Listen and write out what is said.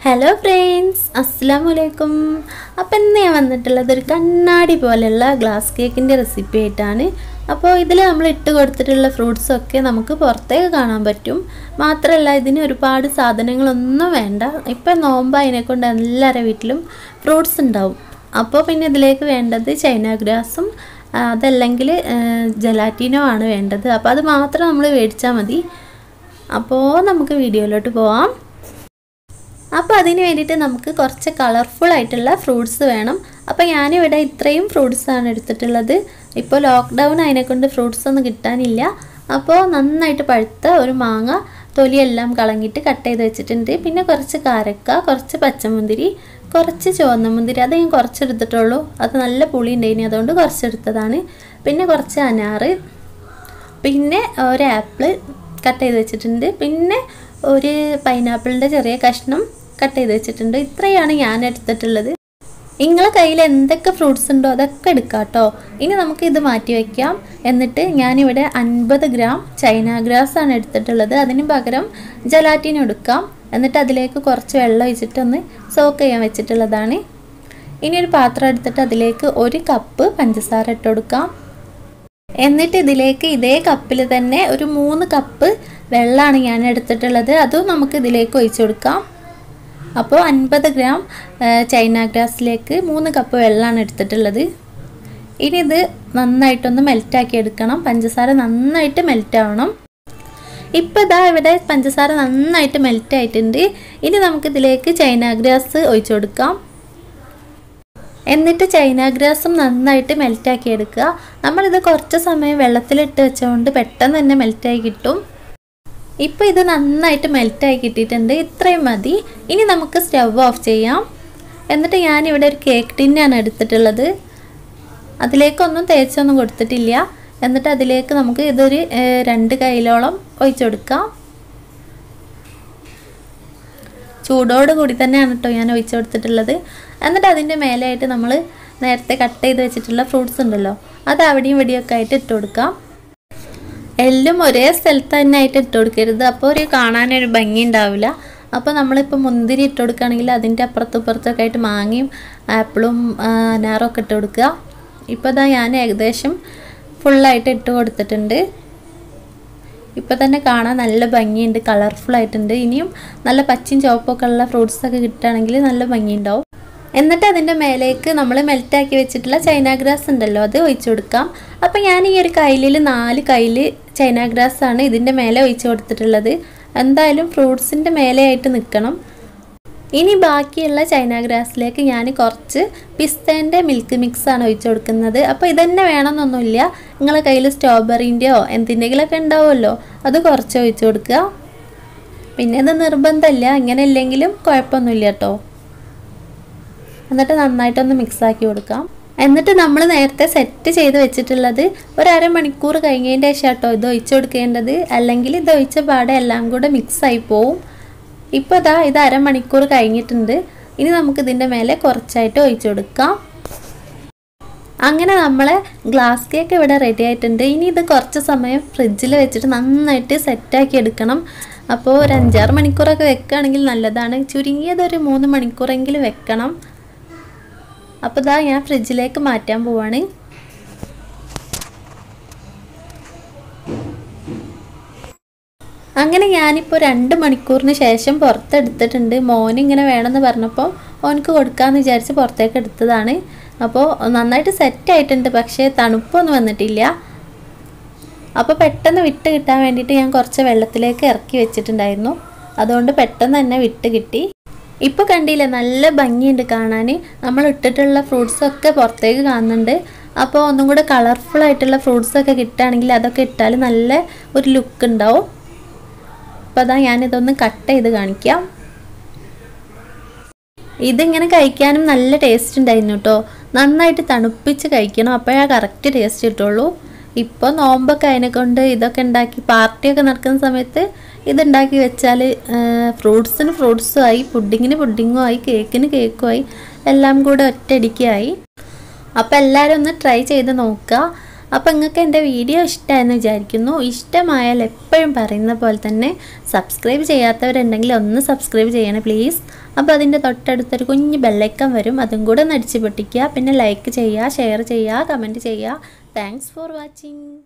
hello friends അസ്സാം വലൈക്കും അപ്പം ഇന്ന് ഞാൻ വന്നിട്ടുള്ളത് ഒരു കണ്ണാടി പോലെയുള്ള ഗ്ലാസ് കേക്കിൻ്റെ റെസിപ്പി ആയിട്ടാണ് അപ്പോൾ ഇതിൽ നമ്മൾ ഇട്ട് കൊടുത്തിട്ടുള്ള ഫ്രൂട്ട്സൊക്കെ നമുക്ക് പുറത്തേക്ക് കാണാൻ പറ്റും മാത്രമല്ല ഇതിന് ഒരുപാട് സാധനങ്ങളൊന്നും വേണ്ട ഇപ്പം നോമ്പ് അതിനെ കൊണ്ട് എല്ലാവരുടെ വീട്ടിലും ഫ്രൂട്ട്സ് ഉണ്ടാവും അപ്പോൾ പിന്നെ ഇതിലേക്ക് വേണ്ടത് ചൈന ഗ്രാസും ആ, അതല്ലെങ്കിൽ ജലാറ്റിനോ ആണ് വേണ്ടത് അപ്പോൾ അത് മാത്രം നമ്മൾ മേടിച്ചാൽ മതി അപ്പോൾ നമുക്ക് വീഡിയോയിലോട്ട് പോവാം അപ്പോൾ അതിന് വേണ്ടിയിട്ട് നമുക്ക് കുറച്ച് കളർഫുൾ ആയിട്ടുള്ള ഫ്രൂട്ട്സ് വേണം അപ്പോൾ ഞാനിവിടെ ഇത്രയും ഫ്രൂട്ട്സാണ് എടുത്തിട്ടുള്ളത് ഇപ്പോൾ ലോക്ക്ഡൗൺ അതിനെക്കൊണ്ട് ഫ്രൂട്ട്സ് ഒന്നും കിട്ടാനില്ല അപ്പോൾ നന്നായിട്ട് പഴുത്ത ഒരു മാങ്ങ തൊലിയെല്ലാം കളഞ്ഞിട്ട് കട്ട് ചെയ്ത് വെച്ചിട്ടുണ്ട് പിന്നെ കുറച്ച് കാരക്ക കുറച്ച് പച്ചമുന്തിരി കുറച്ച് ചുവന്ന മുന്തിരി അത് ഞാൻ കുറച്ചെടുത്തിട്ടുള്ളൂ അത് നല്ല പുളി ഉണ്ടായിനി അതുകൊണ്ട് കുറച്ചെടുത്തതാണ് പിന്നെ കുറച്ച് അനാറ് പിന്നെ ഒരു ആപ്പിൾ കട്ട് ചെയ്ത് വെച്ചിട്ടുണ്ട് പിന്നെ ഒരു പൈനാപ്പിളിൻ്റെ ചെറിയ കഷ്ണം കട്ട് ചെയ്ത് വെച്ചിട്ടുണ്ട് ഇത്രയാണ് ഞാൻ എടുത്തിട്ടുള്ളത് നിങ്ങളെ കയ്യിൽ എന്തൊക്കെ ഫ്രൂട്ട്സ് ഉണ്ടോ അതൊക്കെ എടുക്കാം കേട്ടോ ഇനി നമുക്ക് ഇത് മാറ്റി വയ്ക്കാം എന്നിട്ട് ഞാനിവിടെ അൻപത് ഗ്രാം ചൈന ഗ്രാസ് ആണ് എടുത്തിട്ടുള്ളത് അതിന് പകരം ജലാറ്റിൻ എടുക്കാം എന്നിട്ട് അതിലേക്ക് കുറച്ച് വെള്ളം ഒഴിച്ചിട്ടൊന്ന് സോക്ക് ചെയ്യാൻ വെച്ചിട്ടുള്ളതാണ് ഇനി ഒരു പാത്രം എടുത്തിട്ട് അതിലേക്ക് ഒരു കപ്പ് പഞ്ചസാര ഇട്ട് കൊടുക്കാം എന്നിട്ട് ഇതിലേക്ക് ഇതേ കപ്പിൽ തന്നെ ഒരു മൂന്ന് കപ്പ് വെള്ളമാണ് ഞാൻ എടുത്തിട്ടുള്ളത് അതും നമുക്ക് ഇതിലേക്ക് ഒഴിച്ചു കൊടുക്കാം അപ്പോൾ അൻപത് ഗ്രാം ആ, ചൈന ഗ്രാസിലേക്ക് മൂന്ന് കപ്പ് വെള്ളമാണ് എടുത്തിട്ടുള്ളത് ഇനി ഇത് നന്നായിട്ടൊന്ന് മെൽറ്റാക്കി എടുക്കണം പഞ്ചസാര നന്നായിട്ട് മെൽറ്റ് ആവണം ഇപ്പോൾ ഇതാ ഇവിടെ പഞ്ചസാര നന്നായിട്ട് മെൽറ്റ് ആയിട്ടുണ്ട് ഇനി നമുക്കിതിലേക്ക് ചൈന ഗ്രാസ് ഒഴിച്ചു കൊടുക്കാം എന്നിട്ട് ചൈന ഗ്രാസും നന്നായിട്ട് മെൽറ്റാക്കി എടുക്കുക നമ്മളിത് കുറച്ച് സമയം വെള്ളത്തിലിട്ട് വെച്ചുകൊണ്ട് പെട്ടെന്ന് തന്നെ മെൽറ്റായി കിട്ടും ഇപ്പോൾ ഇത് നന്നായിട്ട് മെൽറ്റായി കിട്ടിയിട്ടുണ്ട് ഇത്രയും മതി ഇനി നമുക്ക് സ്റ്റവ് ഓഫ് ചെയ്യാം എന്നിട്ട് ഞാനിവിടെ ഒരു കേക്ക് ടിന്നാണ് എടുത്തിട്ടുള്ളത് അതിലേക്കൊന്നും തേച്ചൊന്നും കൊടുത്തിട്ടില്ല എന്നിട്ട് അതിലേക്ക് നമുക്ക് ഇതൊരു ഏഹ്, രണ്ട് കൈയിലോളം ഒഴിച്ചു കൊടുക്കാം ചൂടോട് കൂടി തന്നെയാണ് കേട്ടോ ഞാൻ ഒഴിച്ചു കൊടുത്തിട്ടുള്ളത് എന്നിട്ട് അതിൻ്റെ മേലെയായിട്ട് നമ്മൾ നേരത്തെ കട്ട് ചെയ്ത് വെച്ചിട്ടുള്ള ഫ്രൂട്ട്സ് ഉണ്ടല്ലോ അത് അവിടെയും ഇവിടെയൊക്കെ ആയിട്ട് ഇട്ട് കൊടുക്കാം എല്ലാം ഒരേ സ്ഥലത്ത് തന്നെ ആയിട്ട് ഇട്ട് കൊടുക്കരുത് അപ്പോൾ ഒരു കാണാനൊരു ഭംഗി ഉണ്ടാവില്ല അപ്പോൾ നമ്മളിപ്പോൾ മുന്തിരി ഇട്ട് കൊടുക്കുകയാണെങ്കിൽ അതിൻ്റെ അപ്പുറത്തും ഇപ്പുറത്തൊക്കെ ആയിട്ട് മാങ്ങയും ആപ്പിളും ആ, അനാറും ഒക്കെ ഇട്ട് കൊടുക്കുക ഇപ്പോൾ ഇതാ ഞാൻ ഏകദേശം ഫുള്ളായിട്ട് ഇട്ട് കൊടുത്തിട്ടുണ്ട് ഇപ്പോൾ തന്നെ കാണാൻ നല്ല ഭംഗിയുണ്ട് കളർഫുൾ ആയിട്ടുണ്ട് ഇനിയും നല്ല പച്ചയും ചുവപ്പൊക്കെ ഉള്ള ഫ്രൂട്ട്സ് ഒക്കെ കിട്ടുകയാണെങ്കിൽ നല്ല ഭംഗിയുണ്ടാവും എന്നിട്ട് അതിൻ്റെ മേലേക്ക് നമ്മൾ മെൽറ്റാക്കി വെച്ചിട്ടുള്ള ചൈന ഗ്രാസ് ഉണ്ടല്ലോ അത് ഒഴിച്ചു കൊടുക്കാം അപ്പോൾ ഞാൻ ഈ ഒരു കയ്യിലിൽ നാല് കയ്യിൽ ചൈന ഗ്രാസ് ആണ് ഇതിൻ്റെ മേലെ ഒഴിച്ചു കൊടുത്തിട്ടുള്ളത് എന്തായാലും ഫ്രൂട്ട്സിൻ്റെ മേലെയായിട്ട് നിൽക്കണം ഇനി ബാക്കിയുള്ള ചൈന ഗ്രാസിലേക്ക് ഞാൻ കുറച്ച് പിസ്തേൻ്റെ മിൽക്ക് മിക്സ് ആണ് ഒഴിച്ചു കൊടുക്കുന്നത് അപ്പോൾ ഇതന്നെ വേണമെന്നൊന്നുമില്ല നിങ്ങളെ കയ്യിൽ സ്ട്രോബെറിൻ്റെയോ എന്തിൻ്റെങ്കിലൊക്കെ ഉണ്ടാവുമല്ലോ അത് കുറച്ച് ഒഴിച്ചു കൊടുക്കുക പിന്നെ ഇത് നിർബന്ധമില്ല ഇങ്ങനെ ഇല്ലെങ്കിലും കുഴപ്പമൊന്നുമില്ല കേട്ടോ എന്നിട്ട് നന്നായിട്ടൊന്ന് മിക്സ് ആക്കി കൊടുക്കാം എന്നിട്ട് നമ്മൾ നേരത്തെ സെറ്റ് ചെയ്ത് വെച്ചിട്ടുള്ളത് ഒരു അരമണിക്കൂർ കഴിഞ്ഞതിൻ്റെ ശേഷം കേട്ടോ ഇത് ഒഴിച്ചു കൊടുക്കേണ്ടത് അല്ലെങ്കിൽ ഇത് ഒഴിച്ച പാടെ എല്ലാം കൂടെ മിക്സ് ആയി പോവും ഇപ്പോൾ ഇതാ ഇത് അരമണിക്കൂർ കഴിഞ്ഞിട്ടുണ്ട് ഇനി നമുക്ക് ഇതിൻ്റെ മേലെ കുറച്ചായിട്ട് ഒഴിച്ചു കൊടുക്കാം അങ്ങനെ നമ്മളെ ഗ്ലാസ് കേക്ക് ഇവിടെ റെഡി ആയിട്ടുണ്ട് ഇനി ഇത് കുറച്ച് സമയം ഫ്രിഡ്ജിൽ വെച്ചിട്ട് നന്നായിട്ട് സെറ്റാക്കി എടുക്കണം അപ്പോൾ ഒരു അഞ്ചാറ് മണിക്കൂറൊക്കെ വെക്കുകയാണെങ്കിൽ നല്ലതാണ് ചുരുങ്ങിയത് ഒരു മൂന്ന് മണിക്കൂറെങ്കിലും വെക്കണം അപ്പോൾ ഇതാ ഞാൻ ഫ്രിഡ്ജിലേക്ക് മാറ്റാൻ പോവാണ് അങ്ങനെ ഞാനിപ്പോൾ രണ്ട് മണിക്കൂറിന് ശേഷം പുറത്തെടുത്തിട്ടുണ്ട് മോൻ ഇങ്ങനെ വേണമെന്ന് പറഞ്ഞപ്പോൾ ഓനക്ക് കൊടുക്കാമെന്ന് വിചാരിച്ച് പുറത്തേക്ക് എടുത്തതാണ് അപ്പോൾ നന്നായിട്ട് സെറ്റ് ആയിട്ടുണ്ട് പക്ഷേ തണുപ്പൊന്നും വന്നിട്ടില്ല അപ്പോൾ പെട്ടെന്ന് വിട്ട് കിട്ടാൻ വേണ്ടിയിട്ട് ഞാൻ കുറച്ച് വെള്ളത്തിലേക്ക് ഇറക്കി വെച്ചിട്ടുണ്ടായിരുന്നു അതുകൊണ്ട് പെട്ടെന്ന് തന്നെ വിട്ട് കിട്ടി ഇപ്പോൾ കണ്ടില്ലേ നല്ല ഭംഗിയുണ്ട് കാണാൻ നമ്മൾ ഇട്ടിട്ടുള്ള ഫ്രൂട്ട്സൊക്കെ പുറത്തേക്ക് കാണുന്നുണ്ട് അപ്പോൾ ഒന്നും കൂടെ കളർഫുൾ ആയിട്ടുള്ള ഫ്രൂട്ട്സൊക്കെ കിട്ടുകയാണെങ്കിൽ അതൊക്കെ ഇട്ടാൽ നല്ല ഒരു ലുക്ക് ഉണ്ടാവും അപ്പോൾ അതാ ഞാനിതൊന്ന് കട്ട് ചെയ്ത് കാണിക്കാം ഇതിങ്ങനെ കഴിക്കാനും നല്ല ടേസ്റ്റ് ഉണ്ടായിരുന്നു കേട്ടോ നന്നായിട്ട് തണുപ്പിച്ച് കഴിക്കണം അപ്പോഴേ കറക്റ്റ് ടേസ്റ്റ് കിട്ടുള്ളൂ ഇപ്പോൾ നോമ്പൊക്കെ അതിനെ കൊണ്ട് ഇതൊക്കെ ഉണ്ടാക്കി പാർട്ടിയൊക്കെ നടക്കുന്ന സമയത്ത് ഇതുണ്ടാക്കി വെച്ചാൽ ഫ്രൂട്ട്സിന് ഫ്രൂട്ട്സും ആയി പുഡിങ്ങിന് പുഡിങ്ങും ആയി കേക്കിന് കേക്കും ആയി എല്ലാം കൂടെ ഒറ്റയടിക്കായി അപ്പോൾ എല്ലാവരും ഒന്ന് ട്രൈ ചെയ്ത് നോക്കുക അപ്പോൾ നിങ്ങൾക്ക് എൻ്റെ വീഡിയോ ഇഷ്ടമായെന്ന് വിചാരിക്കുന്നു ഇഷ്ടമായാൽ എപ്പോഴും പറയുന്ന പോലെ തന്നെ സബ്സ്ക്രൈബ് ചെയ്യാത്തവരുണ്ടെങ്കിൽ ഒന്ന് സബ്സ്ക്രൈബ് ചെയ്യണേ പ്ലീസ് അപ്പോൾ അതിൻ്റെ തൊട്ടടുത്തൊരു കുഞ്ഞ് ബെല്ലൈക്കൻ വരും അതും കൂടെ ഒന്ന് അടിച്ച് പൊട്ടിക്കുക പിന്നെ ലൈക്ക് ചെയ്യുക ഷെയർ ചെയ്യുക കമൻറ്റ് ചെയ്യുക താങ്ക്സ് ഫോർ വാച്ചിങ്